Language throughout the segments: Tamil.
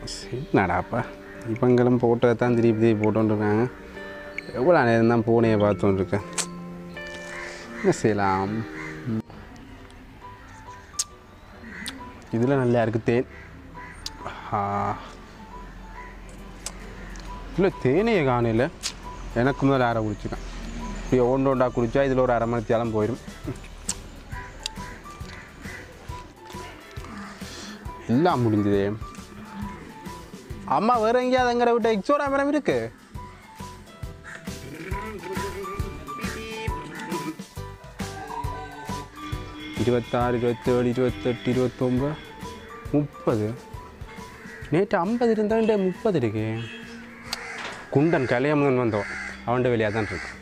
என்னடாப்பா இப்பங்களும் போட்டதை தான் திருப்பி திருப்பி போட்டுருக்காங்க எவ்வளோ நேரம் தான் பூனையை பார்த்துட்டுருக்கேன் என்ன செய்யலாம் இதில் நல்லா இருக்குது தேன் இல்லை தேனையை காணையில் எனக்கு முதல்ல அரை குடிச்சிருக்கேன் இப்படி ஒன்று ஒன்றா குடித்தா இதில் ஒரு அரை மணி தேலம் போயிடும் எல்லாம் முடிஞ்சதே அம்மா வேற எங்கேயாவது எங்கட விட்ட எக்ஸோரா மரம் இருக்கு இருபத்தாறு இருபத்தேழு இருபத்தெட்டு இருபத்தொம்பது முப்பது நேற்று ஐம்பது இருந்தாண்டே முப்பது இருக்கு குண்டன் கல்யாணம் வந்தோம் அவன்கிட்ட வெளியாக தான் இருக்கு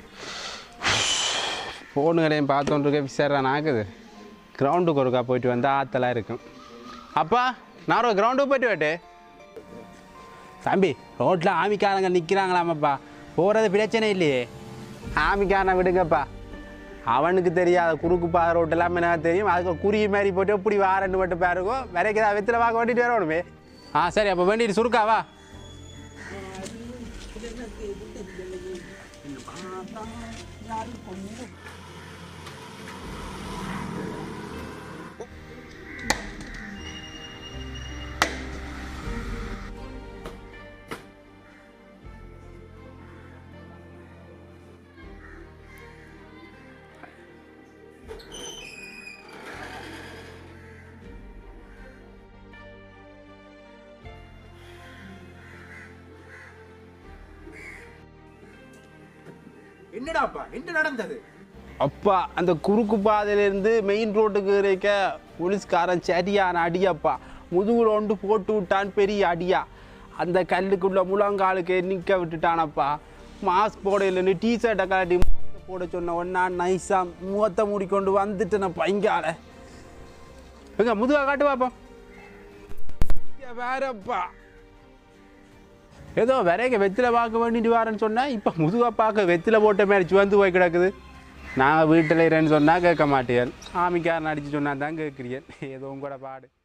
ஃபோனு கடையும் பார்த்தோன்றிருக்க விசாரணை ஆகுது கிரவுண்டுக்கு ஒருக்கா போயிட்டு வந்தால் ஆத்தலாம் இருக்கும் அப்பா நான் ஒரு கிரவுண்டுக்கு போயிட்டு வாட்டே தம்பி ரோட்டில் ஆமிக்காரங்க நிற்கிறாங்களாமப்பா போகிறது பிரச்சனை இல்லையே ஆமிக்காரனை விடுங்கப்பா அவனுக்கு தெரியாத குறுக்கு பா ரோட்டு எல்லாமே எனக்கு தெரியும் அதுக்கு குருவி மாதிரி போட்டு இப்படி வாரன்னு மட்டும் பாருங்க விலைக்கு தான் வெத்தில பார்க்க வேண்டிட்டு வரணுமே ஆ சரி அப்போ வேண்டிட்டு சுருக்காவா என்னடாப்பா என்ன நடந்தது அப்பா அந்த குறுக்கு பாதையிலேருந்து மெயின் ரோட்டுக்கு இருக்க போலீஸ்காரன் சரியான அடியாப்பா முதுகுல ஒன்று போட்டு விட்டான் பெரிய அடியா அந்த கல்லுக்குள்ள முழங்காலுக்கு நிற்க விட்டுட்டானப்பா மாஸ்க் போட இல்லைன்னு டிஷர்ட்டை கலட்டி mask போட சொன்ன ஒன்னா நைஸாக முகத்தை மூடிக்கொண்டு வந்துட்டேனப்பா இங்கால எங்க முதுகா காட்டு பாப்பா வேறப்பா ஏதோ விரைக்க வெத்தில பார்க்க வேண்டிட்டு வரேன்னு சொன்னால் இப்போ முதுகா பார்க்க வெத்தில போட்ட மாதிரி சுவந்து போய் கிடக்குது நான் வீட்டில் இருன்னு சொன்னால் கேட்க மாட்டேன் ஆமிக்காரன் அடித்து சொன்னா தான் கேட்குறீங்க ஏதோ உங்களோட பாடு